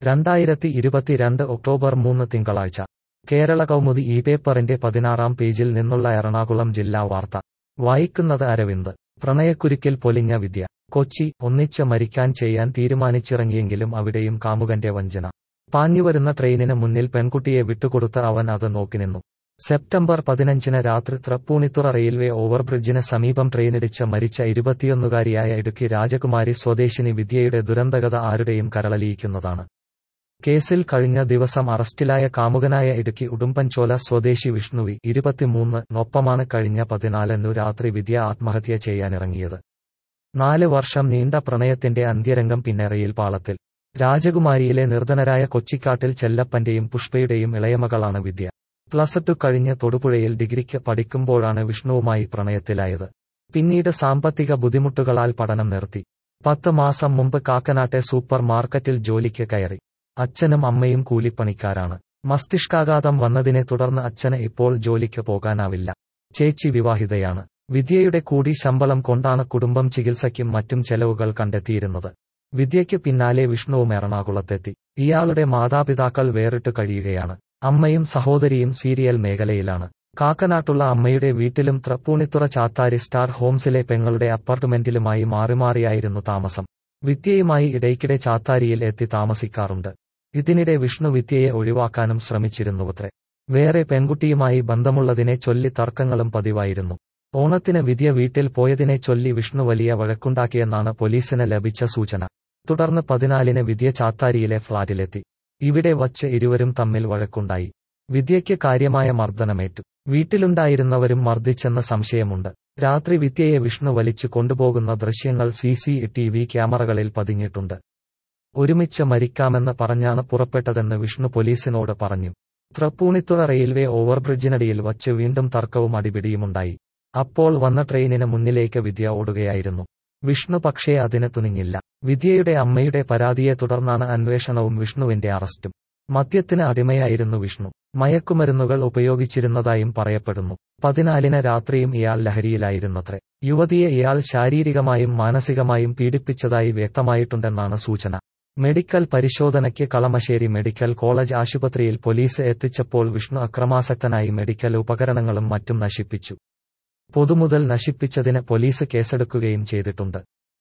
രണ്ടായിരത്തി ഇരുപത്തിരണ്ട് ഒക്ടോബർ മൂന്ന് തിങ്കളാഴ്ച കേരള കൗമുദി ഈ പേപ്പറിന്റെ പതിനാറാം പേജിൽ നിന്നുള്ള എറണാകുളം ജില്ലാ വാർത്ത വായിക്കുന്നത് അരവിന്ദ് പ്രണയക്കുരുക്കിൽ പൊലിഞ്ഞ വിദ്യ കൊച്ചി ഒന്നിച്ച് മരിക്കാൻ ചെയ്യാൻ തീരുമാനിച്ചിറങ്ങിയെങ്കിലും അവിടെയും കാമുകന്റെ വഞ്ചന പാഞ്ഞുവരുന്ന ട്രെയിനിന് മുന്നിൽ പെൺകുട്ടിയെ വിട്ടുകൊടുത്ത അവൻ അത് നോക്കിനിന്നു സെപ്റ്റംബർ പതിനഞ്ചിന് രാത്രി തൃപ്പൂണിത്തുറ റെയിൽവേ ഓവർബ്രിഡ്ജിന് സമീപം ട്രെയിനിടിച്ച് മരിച്ച ഇരുപത്തിയൊന്നുകാരിയായ ഇടുക്കി രാജകുമാരി സ്വദേശിനി വിദ്യയുടെ ദുരന്തകഥ ആരുടെയും കരളലിയിക്കുന്നതാണ് കേസിൽ കഴിഞ്ഞ ദിവസം അറസ്റ്റിലായ കാമുകനായ ഇടുക്കി ഉടുമ്പൻചോല സ്വദേശി വിഷ്ണുവി ഇരുപത്തിമൂന്ന് നൊപ്പമാണ് കഴിഞ്ഞ പതിനാലിനു രാത്രി വിദ്യ ആത്മഹത്യ ചെയ്യാനിറങ്ങിയത് നാല് വർഷം നീണ്ട പ്രണയത്തിന്റെ അന്ത്യരംഗം പിന്നെ റെയിൽ പാളത്തിൽ രാജകുമാരിയിലെ നിർധനരായ കൊച്ചിക്കാട്ടിൽ ചെല്ലപ്പന്റെയും പുഷ്പയുടെയും ഇളയമകളാണ് വിദ്യ പ്ലസ് ടു കഴിഞ്ഞ് തൊടുപുഴയിൽ ഡിഗ്രിക്ക് പഠിക്കുമ്പോഴാണ് വിഷ്ണുവുമായി പ്രണയത്തിലായത് പിന്നീട് സാമ്പത്തിക ബുദ്ധിമുട്ടുകളാൽ പഠനം നിർത്തി പത്ത് മാസം മുമ്പ് കാക്കനാട്ടെ സൂപ്പർ മാർക്കറ്റിൽ ജോലിക്ക് കയറി അച്ഛനും അമ്മയും കൂലിപ്പണിക്കാരാണ് മസ്തിഷ്കാഘാതം വന്നതിനെ തുടർന്ന് അച്ഛന് ഇപ്പോൾ ജോലിക്ക് പോകാനാവില്ല ചേച്ചി വിവാഹിതയാണ് വിദ്യയുടെ കൂടി ശമ്പളം കൊണ്ടാണ് കുടുംബം ചികിത്സയ്ക്കും മറ്റും ചെലവുകൾ കണ്ടെത്തിയിരുന്നത് വിദ്യയ്ക്ക് പിന്നാലെ വിഷ്ണുവും എറണാകുളത്തെത്തി ഇയാളുടെ മാതാപിതാക്കൾ വേറിട്ട് കഴിയുകയാണ് അമ്മയും സഹോദരിയും സീരിയൽ മേഖലയിലാണ് കാക്കനാട്ടുള്ള അമ്മയുടെ വീട്ടിലും തൃപ്പൂണിത്തുറ ചാത്താരി സ്റ്റാർ ഹോംസിലെ പെങ്ങളുടെ അപ്പാർട്ട്മെന്റിലുമായി മാറിമാറിയായിരുന്നു താമസം വിദ്യയുമായി ഇടയ്ക്കിടെ ചാത്താരിയിൽ എത്തി താമസിക്കാറുണ്ട് ഇതിനിടെ വിഷ്ണു വിദ്യയെ ഒഴിവാക്കാനും ശ്രമിച്ചിരുന്നുവത്രേ വേറെ പെൺകുട്ടിയുമായി ബന്ധമുള്ളതിനെ ചൊല്ലി തർക്കങ്ങളും പതിവായിരുന്നു ഓണത്തിന് വിദ്യ വീട്ടിൽ പോയതിനെ ചൊല്ലി വിഷ്ണു വലിയ വഴക്കുണ്ടാക്കിയെന്നാണ് പോലീസിന് ലഭിച്ച സൂചന തുടർന്ന് പതിനാലിന് വിദ്യ ചാത്താരിയിലെ ഫ്ളാറ്റിലെത്തി ഇവിടെ വച്ച് ഇരുവരും തമ്മിൽ വഴക്കുണ്ടായി വിദ്യയ്ക്ക് കാര്യമായ മർദ്ദനമേറ്റു വീട്ടിലുണ്ടായിരുന്നവരും മർദ്ദിച്ചെന്ന സംശയമുണ്ട് രാത്രി വിദ്യയെ വിഷ്ണു വലിച്ചു കൊണ്ടുപോകുന്ന ദൃശ്യങ്ങൾ സി സി ടി വി ക്യാമറകളിൽ പതിഞ്ഞിട്ടുണ്ട് ഒരുമിച്ച് മരിക്കാമെന്ന് പറഞ്ഞാണ് പുറപ്പെട്ടതെന്ന് വിഷ്ണു പോലീസിനോട് പറഞ്ഞു തൃപ്പൂണിത്തുറ റെയിൽവേ ഓവർബ്രിഡ്ജിനടിയിൽ വച്ച് വീണ്ടും തർക്കവും അടിപിടിയുമുണ്ടായി അപ്പോൾ വന്ന ട്രെയിനിന് മുന്നിലേക്ക് വിദ്യ ഓടുകയായിരുന്നു വിഷ്ണു പക്ഷേ അതിന് തുനിഞ്ഞില്ല വിദ്യയുടെ അമ്മയുടെ പരാതിയെ തുടർന്നാണ് അന്വേഷണവും വിഷ്ണുവിന്റെ അറസ്റ്റും മദ്യത്തിന് അടിമയായിരുന്നു വിഷ്ണു മയക്കുമരുന്നുകൾ ഉപയോഗിച്ചിരുന്നതായും പറയപ്പെടുന്നു പതിനാലിന് രാത്രിയും ഇയാൾ ലഹരിയിലായിരുന്നത്രേ യുവതിയെ ഇയാൾ ശാരീരികമായും മാനസികമായും പീഡിപ്പിച്ചതായി വ്യക്തമായിട്ടുണ്ടെന്നാണ് സൂചന മെഡിക്കൽ പരിശോധനയ്ക്ക് കളമശ്ശേരി മെഡിക്കൽ കോളേജ് ആശുപത്രിയിൽ പോലീസ് എത്തിച്ചപ്പോൾ വിഷ്ണു അക്രമാസക്തനായി മെഡിക്കൽ ഉപകരണങ്ങളും മറ്റും നശിപ്പിച്ചു പൊതുമുതൽ നശിപ്പിച്ചതിന് പോലീസ് കേസെടുക്കുകയും ചെയ്തിട്ടുണ്ട്